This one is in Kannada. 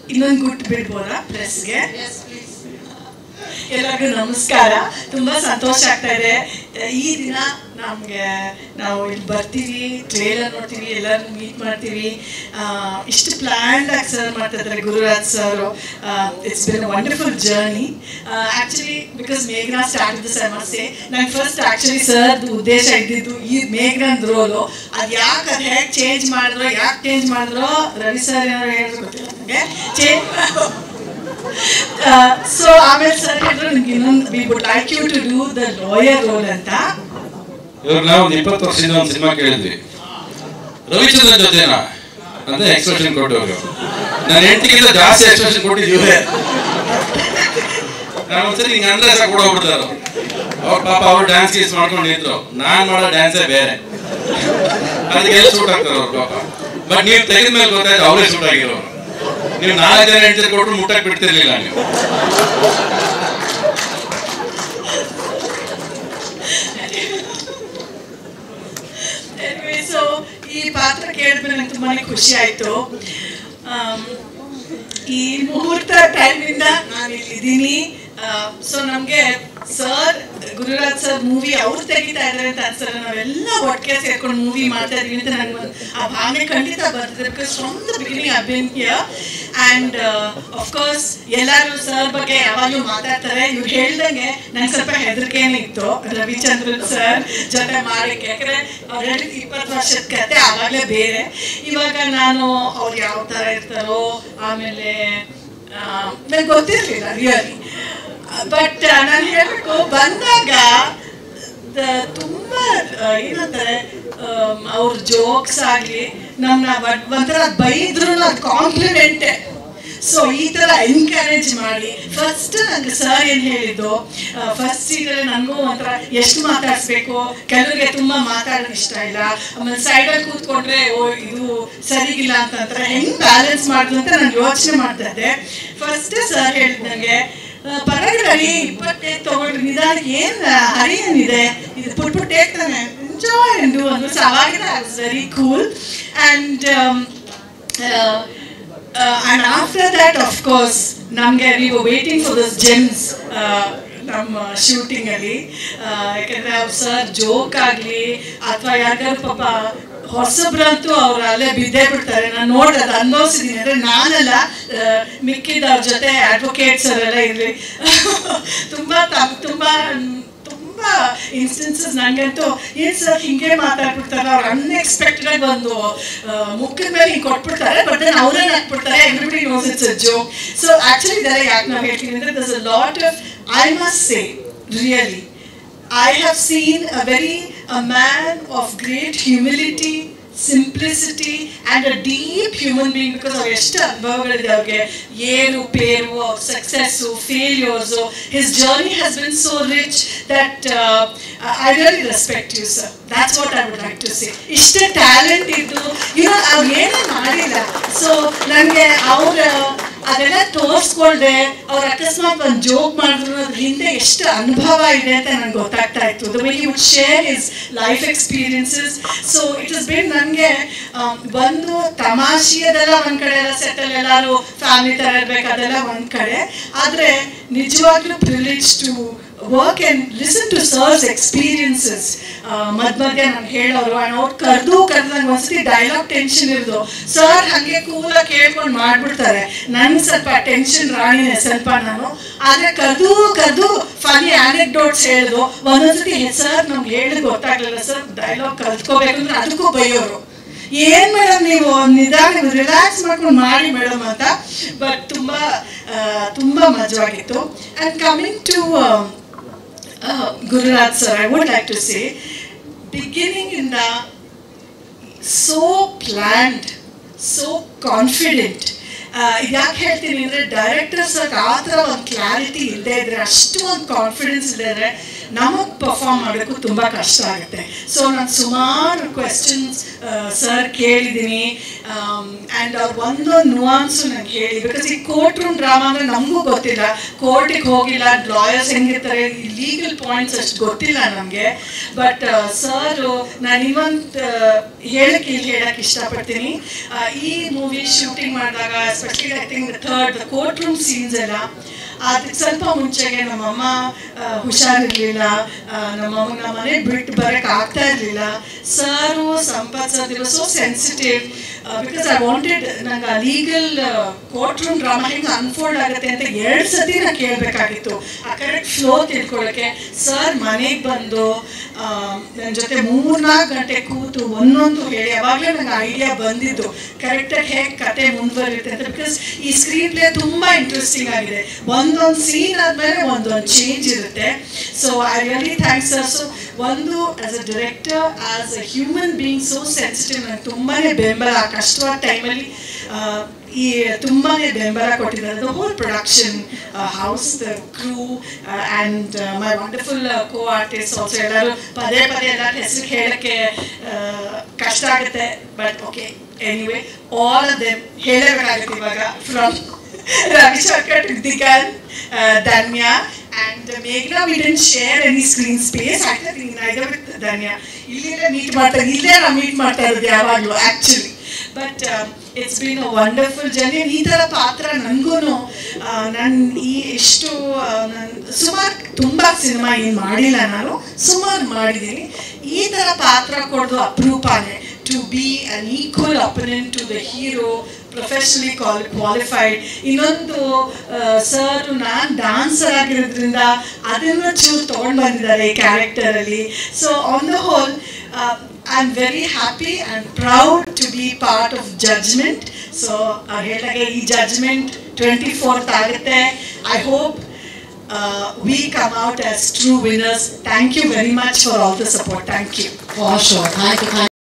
ಇನ್ನೊಂದು ಗುಟ್ಟು ಬಿಡ್ಬೋದಾ ಪ್ರೆಸ್ಗೆ ಎಲ್ಲರಿಗೂ ನಮಸ್ಕಾರ ತುಂಬಾ ಸಂತೋಷ ಆಗ್ತಾ ಇದೆ ಈ ದಿನ ನಮ್ಗೆ ನಾವು ಇಲ್ಲಿ ಬರ್ತೀವಿ ಟ್ರೇಲರ್ ನೋಡ್ತೀವಿ ಎಲ್ಲರೂ ಮೀಟ್ ಮಾಡ್ತೀವಿ ಆ, ಇಷ್ಟು ಪ್ಲ್ಯಾಂಡ್ ಆಗಿ ಸರ್ ಮಾಡ್ತಾ ಇದ್ದಾರೆ Gururaj sir it's been wonderful journey actually because ಮೇಘನಾ start this I must say ನಂಗೆ ಫಸ್ಟ್ ಆಕ್ಚುಲಿ ಸರ್ ಉದ್ದೇಶ ಇದ್ದಿದ್ದು ಈ ಮೇಘನಂದ್ ರೋಲು ಅದು ಯಾಕೆ ಅದು ಹೇಗೆ ಚೇಂಜ್ ಮಾಡಿದ್ರು ಯಾಕೆ ಚೇಂಜ್ ಮಾಡಿದ್ರು ರವಿ ಸರ್ ಏನಾದ್ರು ಹೇಳಿದ್ರು ಗೊತ್ತಿಲ್ಲ ನನಗೆ ಚೇಂಜ್ ಸೊ ಆಮೇಲೆ ಸರ್ ಹೇಳಿದ್ರು ನಿಮ್ಗೆ ಇನ್ನೊಂದು we would like you to do the lawyer role ಅಂತ ಇವ್ರು ನಾವು ಒಂದು ಇಪ್ಪತ್ತು ವರ್ಷದಿಂದ ಒಂದು ಸಿನಿಮಾ ಕೇಳಿದ್ವಿ ರವಿಚಂದ್ರನ್ ಜೊತೆನಾ ಅಂತ ಎಕ್ಸ್ಪ್ರೆಷನ್ ಕೊಟ್ಟವ್ರು ನಾನು ಹೆಂಡತಿಗಿಂತ ಜಾಸ್ತಿ ಎಕ್ಸ್ಪ್ರೆಷನ್ ಕೊಟ್ಟಿದ್ದೀವಿ ನಾನು ಒಂದ್ಸರಿ ಹಿಂಗೆ ಅಂದ್ರೆ ಸಾಕು ಕೂಡ ಹೋಗ್ಬಿಡ್ತಾರೆ ಅವ್ರ ಪಾಪ ಅವ್ರು ಡ್ಯಾನ್ಸ್ ಗೀಸ್ ಮಾಡ್ಕೊಂಡು ನಿಂತರು ನಾನ್ ಮಾಡೋ ಡ್ಯಾನ್ಸೇ ಬೇರೆ ಅದಕ್ಕೆ ಎಲ್ಲಿ ಸೂಟ್ ಆಗ್ತಾರೆ ಅವ್ರ ಪಾಪ ಬಟ್ ನೀವು ತೆಗೆದ ಮೇಲೆ ಗೊತ್ತಾಯ್ತು ಅವರೇ ಸೂಟ್ ಆಗಿರೋರು ನೀವು ನಾಲ್ಕು ಜನ ಹೆಂಡತಿ ಕೊಟ್ಟರು ಮುಟ್ಟಕ್ಕೆ ಬಿಡ್ತಿರ್ಲಿಲ್ಲ ನೀವು ಸೊ ಈ ಪಾತ್ರ ಕೇಳಿದ್ಮೇಲೆ ನಂಗೆ ತುಂಬಾನೇ ಖುಷಿ ಆಯ್ತು ಆಮ್, ಈ ಮುಹೂರ್ತ ಟೈಮಿಂದ ನಾನು ಇಲ್ಲಿದ್ದೀನಿ ಸೊ ನಮಗೆ ಸರ್ ಗುರುರಾಜ್ ಸರ್ ಮೂವಿ ಅವ್ರು ತೆಗಿತಾ ಇದ್ದಾರೆ ಅಂತ ಅನ್ಸಲ್ಲ ನಾವೆಲ್ಲ ಒಟ್ಟಿಗೆ ಸೇರ್ಕೊಂಡು ಮೂವಿ ಮಾಡ್ತಾ ಇದೀವಿ ಅಂತ ನನಗೆ ಒಂದು ಆ ಭಾವನೆ ಖಂಡಿತ ಬರ್ತಿದೆ because from the beginning I been here and of course ಎಲ್ಲರೂ ಸರ್ ಬಗ್ಗೆ ಯಾವಾಗಲೂ ಮಾತಾಡ್ತಾರೆ ಇವ್ರು ಹೇಳ್ದಂಗೆ ನಂಗೆ ಸ್ವಲ್ಪ ಹೆದರಿಕೆನೇ ಇತ್ತು ರವಿಚಂದ್ರನ್ ಸರ್ ಜೊತೆ ಮಾಡಕ್ಕೆ ಯಾಕಂದ್ರೆ ಅವ್ರು ಹೇಳಿದ ಇಪ್ಪತ್ತು ವರ್ಷದ ಕತೆ ಆವಾಗಲೇ ಬೇರೆ ಇವಾಗ ನಾನು ಅವ್ರು ಯಾವ ಥರ ಇರ್ತಾರೋ ಆಮೇಲೆ ನನಗೆ ಗೊತ್ತಿರಲಿಲ್ಲ ರಿಯಲಿ ಬಟ್ ನಾನು ಹೇಳಬೇಕು ಬಂದಾಗ ದ- ತುಂಬಾ ಆ, ಏನಂತಾರೆ ಅವ್ರ ಜೋಕ್ಸ್ ಆಗಲಿ ನಮ್ಮನ್ನ ಒಂಥರ ಬೈದ್ರು ಅದು ಕಾಂಪ್ಲಿಮೆಂಟೇ ಸೊ ಈ ತರ ಎನ್ಕರೇಜ್ ಮಾಡಿ ಫಸ್ಟ್ ನಂಗೆ ಸರ್ ಏನ್ ಹೇಳಿದ್ದು ಫಸ್ಟ್ ಸೀಟಲ್ಲಿ ನನಗೂ ಒಂಥರ ಎಷ್ಟು ಮಾತಾಡಿಸ್ಬೇಕು ಕೆಲವರಿಗೆ ತುಂಬಾ ಮಾತಾಡೋದು ಇಷ್ಟ ಇಲ್ಲ ಆಮೇಲೆ ಸೈಡಲ್ಲಿ ಕೂತ್ಕೊಂಡ್ರೆ ಓ ಇದು ಸರಿಗಿಲ್ಲ ಅಂತ ಅಂತಾರೆ ಹೆಂಗ್ ಬ್ಯಾಲೆನ್ಸ್ ಮಾಡುದು ಅಂತ ನಾನು ಯೋಚನೆ ಮಾಡ್ತಾ ಇದ್ದೆ ಫಸ್ಟ್ ಸರ್ ಹೇಳಿದಂಗೆ ಆ, ಪರವಾಗಿಲ್ಲ ರೀ ಇಪ್ಪತ್ತೈದು ತಗೊಳ್ರಿ ನಿಧಾನಕ್ಕೆ ಏನ್ ಹರಿ ಏನಿದೆ ಇದು ಪುಟ್ ಪುಟ್ ಹೇಳ್ತಾನೆ ಎಂಜಾಯ್ ಎಂದು ಒಂದು ಸೊ ಅವಾಗಿನ very cool and and after that of course ನಮಗೆ we waiting for those gems ನಮ್ಮ ಶೂಟಿಂಗಲ್ಲಿ ಯಾಕಂದರೆ ಅವ್ರು ಸರ್ ಜೋಕ್ ಆಗಲಿ ಅಥವಾ ಯಾರಿಗಾದ್ರು ಪಾಪ ಹೊಸಬ್ರಂತೂ ಅವ್ರು ಅಲ್ಲೇ ಬಿದ್ದೇ ಬಿಡ್ತಾರೆ ನಾನು ನೋಡಿ ಅದು ಅನುಭವಿಸಿದ್ದೀನಿ ಅಂದರೆ ನಾನಲ್ಲ ಆ, ಮಿಕ್ಕಿದ ಅವ್ರ ಜೊತೆ ಅಡ್ವೊಕೇಟ್ಸ್ ಅವರೆಲ್ಲ ಇರಲಿ ತುಂಬ ತಮ್ ತುಂಬ ತುಂಬ ಇನ್ಸ್ಟೆನ್ಸಸ್ ನನಗಂತೂ ಏನು ಸರ್ ಹಿಂಗೆ ಮಾತಾಡ್ಬಿಡ್ತಾರೆ ಅವ್ರು ಅನ್ಎಕ್ಸ್ಪೆಕ್ಟೆಡ್ ಆಗಿ ಒಂದು ಮುಖದ ಮೇಲೆ ಹಿಂಗೆ ಕೊಟ್ಬಿಡ್ತಾರೆ ಬಟ್ ದೆನ್ ಅವರೇ ಹಾಕ್ಬಿಡ್ತಾರೆ everybody knows it's a joke so actually ಇದೆಲ್ಲ ಯಾಕೆ ನಾವು ಹೇಳ್ತೀವಿ ಅಂದರೆ thus a lot of I must say really I have seen a very a man of great humility, simplicity, and a deep human being because of ಎಷ್ಟು ಅನುಭವಗಳಿದೆ ಅವ್ರಿಗೆ ಏರು ಪೇರು ಅವ್ರ success failures his journey has been so rich that I really respect you sir that's what I would like to see ಇಷ್ಟೇ ಟ್ಯಾಲೆಂಟ್ ಇದ್ದು ಇನ್ನು ಅವ್ರು ಏನೇ ಮಾಡಿಲ್ಲ ಸೊ ನನಗೆ ಅವ್ರ ಅದೆಲ್ಲ ತೋರಿಸ್ಕೊಳ್ದೆ ಅವ್ರು ಅಕಸ್ಮಾತ್ ಒಂದು ಜೋಕ್ ಮಾಡಿದ್ರು ಅದ್ರ ಹಿಂದೆ ಎಷ್ಟು ಅನುಭವ ಇದೆ ಅಂತ ನಂಗೆ ಗೊತ್ತಾಗ್ತಾ ಇತ್ತು the way you would share his life experiences so it is been ನನಗೆ ಬಂದು ತಮಾಷೆಯದೆಲ್ಲ ಒಂದ್ ಕಡೆ ಎಲ್ಲ ಸೆಟಲ್ ಎಲ್ಲರೂ ಫ್ಯಾಮಿಲಿ ಥರ ಇರ್ಬೇಕು ಅದೆಲ್ಲ ಒಂದ್ ಕಡೆ ಆದರೆ ನಿಜವಾಗ್ಲೂ privilege to work and listen to sir's experiences ಮಧ್ಯ ಮಧ್ಯ ನಾನು ಹೇಳೋರು ಆ್ಯಂಡ್ ಅವ್ರು ಕರೆದು ಕರೆದಂಗೆ ಒಂದ್ಸತಿ ಡೈಲಾಗ್ ಟೆನ್ಷನ್ ಇರೋದು ಸರ್ ಹಾಗೆ ಕೂಲಾಗಿ ಕೇಳ್ಕೊಂಡು ಮಾಡ್ಬಿಡ್ತಾರೆ ನನ್ಗೆ ಸ್ವಲ್ಪ ಟೆನ್ಷನ್ ರಾಣಿನೇ ಸ್ವಲ್ಪ ನಾನು ಆದರೆ ಕರೆದು ಕರೆದು ಫನಿ ಆನೆಕ್ಡೋಟ್ಸ್ ಹೇಳಿದು ಒಂದೊಂದ್ಸತಿ ಸರ್ ನಮ್ಗೆ ಹೇಳಿದ್ ಗೊತ್ತಾಗ್ಲಿಲ್ಲ ಸರ್ ಡೈಲಾಗ್ ಕಲ್ತ್ಕೋಬೇಕು ಅಂದ್ರೆ ಅದಕ್ಕೂ ಬೈಯೋರು ಏನ್ ಮೇಡಮ್ ನೀವು ನಿಧಾನ ರಿಲ್ಯಾಕ್ಸ್ ಮಾಡ್ಕೊಂಡು ಮಾಡಿ ಮೇಡಮ್ ಅಂತ ಬಟ್ ತುಂಬಾ ಆ, ತುಂಬಾ ಮಜವಾಗಿತ್ತು and coming to Gururaj sir I would like to say beginning ಇಂದ ಸೋ ಪ್ಲ್ಯಾಂಡ್ ಸೋ ಕಾನ್ಫಿಡೆಂಟ್ ಯಾಕೆ ಹೇಳ್ತೀನಿ ಅಂದರೆ ಡೈರೆಕ್ಟರ್ಸ್ ಆ ಥರ ಒಂದು ಕ್ಲಾರಿಟಿ ಇಲ್ಲದೆ ಇದ್ರೆ ಅಷ್ಟು ಒಂದು ಕಾನ್ಫಿಡೆನ್ಸ್ ಇಲ್ಲದೆ ಇದ್ರೆ ನಮಗೆ ಪರ್ಫಾರ್ಮ್ ಮಾಡೋಕ್ಕೂ ತುಂಬ ಕಷ್ಟ ಆಗುತ್ತೆ ಸೊ ನಾನು ಸುಮಾರು ಕ್ವೆಶನ್ಸ್ ಸರ್ ಕೇಳಿದ್ದೀನಿ ಆ್ಯಂಡ್ ಅವ್ರು ಒಂದೊಂದು ನುವಾನ್ಸು ನನಗೆ ಹೇಳಿ ಬಿಕಾಸ್ ಈ ಕೋರ್ಟ್ ರೂಮ್ ಡ್ರಾಮಾ ಅಂದರೆ ನಮಗೂ ಗೊತ್ತಿಲ್ಲ ಕೋರ್ಟಿಗೆ ಹೋಗಿಲ್ಲ ಲಾಯರ್ಸ್ ಹೆಂಗಿರ್ತಾರೆ ಈ ಲೀಗಲ್ ಪಾಯಿಂಟ್ಸ್ ಅಷ್ಟು ಗೊತ್ತಿಲ್ಲ ನಮಗೆ ಬಟ್ ಸರ್ ನಾನು ಇವತ್ತು ಹೇಳಕ್ಕೆ ಇಲ್ಲಿ ಹೇಳಕ್ಕೆ ಇಷ್ಟಪಡ್ತೀನಿ ಆ, ಈ ಮೂವಿ ಶೂಟಿಂಗ್ ಮಾಡಿದಾಗ especially I think third the court room scenes ಎಲ್ಲ ಅದಕ್ಕೆ ಸ್ವಲ್ಪ ಮುಂಚೆಗೆ ನಮ್ಮಮ್ಮ ಆ, ಹುಷಾರಿರ್ಲಿಲ್ಲ ಆ, ನಮ್ಮಮ್ಮ ನಮ್ಮ ಮನೆ ಬಿಟ್ಟು ಬರಕ್ಕೆ ಆಗ್ತಾ ಇರಲಿಲ್ಲ sir Sampath sir so sensitive because I wanted ನಂಗೆ ಆ ಲೀಗಲ್ ಕೋರ್ಟ್ ರೂಮ್ ಡ್ರಾಮಾ ಹೆಂಗೆ ಅನ್ಫೋಲ್ಡ್ ಆಗುತ್ತೆ ಅಂತ ಎರಡು ಸತಿ ನಾನು ಕೇಳಬೇಕಾಗಿತ್ತು ಆ ಕರೆಕ್ಟ್ ಫ್ಲೋ ತಿಳ್ಕೊಳ್ಳೋಕ್ಕೆ ಸರ್ ಮನೆಗೆ ಬಂದು ನನ್ನ ಜೊತೆ ಮೂರ್ನಾಲ್ಕು ಗಂಟೆ ಕೂತು ಒಂದೊಂದು ಹೇಳಿ ಅವಾಗಲೇ ನಂಗೆ ಐಡಿಯಾ ಬಂದಿದ್ದು ಕರೆಕ್ಟಾಗಿ ಹೇಗೆ ಕತೆ ಮುಂದುವರಿಯುತ್ತೆ ಅಂತ ಬಿಕಾಸ್ ಈ ಸ್ಕ್ರೀನ್ ಪ್ಲೇ ತುಂಬ ಇಂಟ್ರೆಸ್ಟಿಂಗ್ ಆಗಿದೆ ಒಂದೊಂದು ಸೀನ್ ಆದಮೇಲೆ ಒಂದೊಂದು ಚೇಂಜ್ ಇರುತ್ತೆ so I really thanks sir so ಒಂದು as a director as a human being so sensitive ನಂಗೆ ತುಂಬಾ ಬೆಂಬಲ ಆ ಕಷ್ಟವಾದ ಟೈಮಲ್ಲಿ ಈ ತುಂಬಾ ಬೆಂಬಲ ಕೊಟ್ಟಿದ್ದಾರೆ the whole production house the crew and my wonderful co artist also ಎಲ್ಲರೂ ಪದೇ ಪದೇ ಎಲ್ಲ ಹೆಸರು ಹೇಳಕ್ಕೆ ಆ, ಕಷ್ಟ ಆಗುತ್ತೆ but okay anyway all of them ಹೇಳಬೇಕಾಗುತ್ತೆ ಇವಾಗ from Ravishankar to Digant Dhanya and uh, Meghna, we didn't share any screen space. Actually, neither with Danya. ಇಲ್ಲೇ ಮೀಟ್ ಮಾಡ್ತಾರೆ ಇಲ್ಲೇ ನಾವು ಮೀಟ್ ಮಾಡ್ತಾ ಇರೋದು ಯಾವಾಗಲೂ actually but it's been a wonderful journey ಈ ಥರ ಪಾತ್ರ ನನಗೂ ನನ್ನ ಈ ಎಷ್ಟು ಸುಮಾರು ತುಂಬ ಸಿನಿಮಾ ಏನು ಮಾಡಿಲ್ಲ ನಾನು ಸುಮಾರು ಮಾಡಿದ್ದೀನಿ ಈ ಥರ ಪಾತ್ರ ಕೊಡೋದು ಅಪರೂಪನೇ to be an equal opponent to the hero professionally qual qualified ಇನ್ನೊಂದು ಸರ್ ನಾನು ಡಾನ್ಸರ್ ಆಗಿರೋದ್ರಿಂದ ಅದನ್ನು ಚೂರು ತೊಗೊಂಡು ಬಂದಿದ್ದಾರೆ ಈ ಕ್ಯಾರೆಕ್ಟರಲ್ಲಿ so on the whole I am very happy and proud to be part of judgement so ಹೇಳಿದಾಗೆ ಈ ಜಡ್ಜ್ಮೆಂಟ್ ಟ್ವೆಂಟಿ ಫೋರ್ತ್ ಆಗುತ್ತೆ I hope we come out as true winners thank you very much for all the support thank you For sure. Thank you. Thank